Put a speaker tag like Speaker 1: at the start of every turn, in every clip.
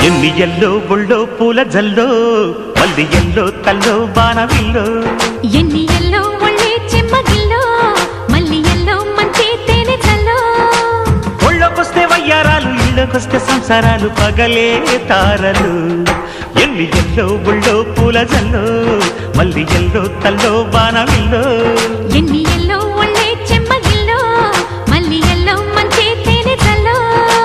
Speaker 1: ఎన్ని ఎల్లో ఒళ్ళో పూల జల్లో మల్లి ఎల్లో తల్లో బాణవిల్లో
Speaker 2: ఎన్ని ఎల్లో ఒళ్ళే చెమ్మగిల్లో మళ్ళీ ఎల్లో మంచి తేనె చల్లో
Speaker 1: ఒళ్ళోకొస్తే వయ్యారాలు ఇళ్ళకొస్తే సంసారాలు పగలే తారలు ఎన్ని ఎల్లో ఒళ్ళో పూల జల్లో మల్లి ఎల్లో తల్లో బాణవిల్లో
Speaker 2: ఎన్ని ఎల్లో ఒళ్ళే చెమ్మగిల్లో మళ్ళీ ఎల్లో మంచి తేనె చల్లో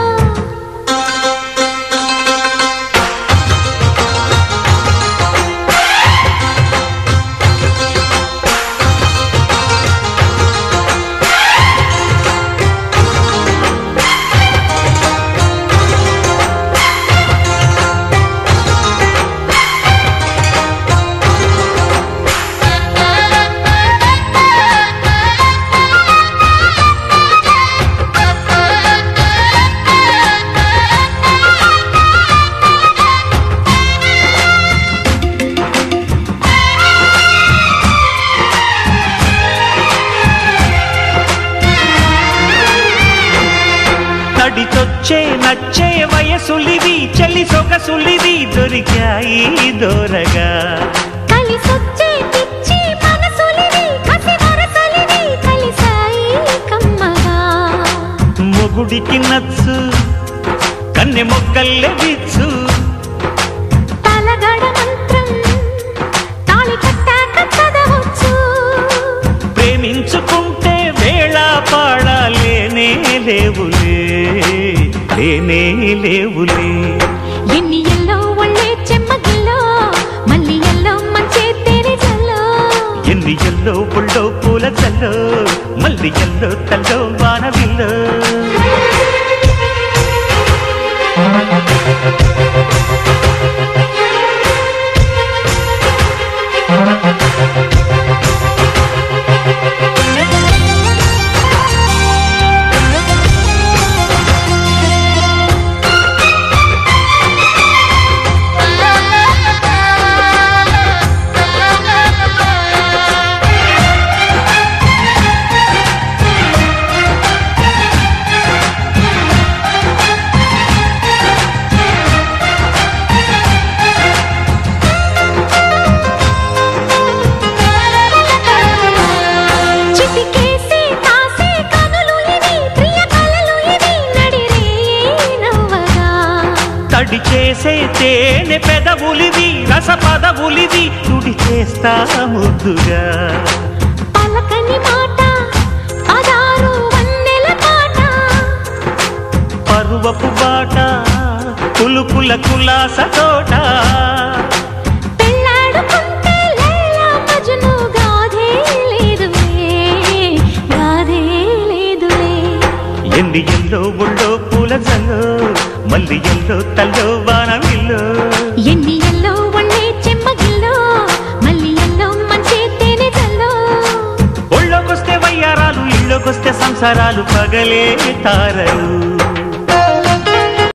Speaker 1: తడితొచ్చే నచ్చే వయసులివి చలి సొగసులివి దొరికాయి దోరగా
Speaker 2: కలిసొచ్చే పిచ్చి మనసులివి కసి వరసలివి కలిసాయి కమ్మగా
Speaker 1: మొగుడికి నచ్చు కన్నె మొక్కల్లే విచ్చు
Speaker 2: తలగడ మంత్రం తాళి కట్టాక చదవచ్చు
Speaker 1: ప్రేమించుకుంటే వేళ పాడాలేనే లేవులే లేనే లేవులే
Speaker 2: ఎన్ని ఎల్లో ఒళ్ళే చెమ్మగిల్లో మళ్ళీ ఎల్లో మంచి తేనె చల్లో
Speaker 1: ఎన్ని ఎల్లో పుల్లో పూల చల్లో మల్లి ఎల్లో తల్లో వానవిల్లో
Speaker 2: చిటికేసి కాసే కనులు ఇవి ప్రియ కలలు ఇవి నడిరే నవ్వగా
Speaker 1: తడి చేసే తేనె పెదవులివి రస పదవులివి తుడి చేస్తా ముద్దుగా
Speaker 2: పలకని మాట పదారు వన్నెల పాట
Speaker 1: పరువపు బాట కులుకుల కులాస తోట
Speaker 2: పెళ్ళాడుకుంటే లైలా మజ్ను గాథే లేదులే గాథే లేదులే
Speaker 1: ఎన్ని ఎల్లో ఒళ్ళో పూల జల్లో మల్లి ఎల్లో తల్లో వానవిల్లో
Speaker 2: ఎన్ని ఎల్లో ఒళ్ళే చెమ్మగిల్లో మళ్ళీ ఎల్లో మంచి తేనె చల్లో
Speaker 1: ఒళ్ళోకొస్తే వయ్యారాలు ఇళ్ళోకొస్తే సంసారాలు పగలే తారలు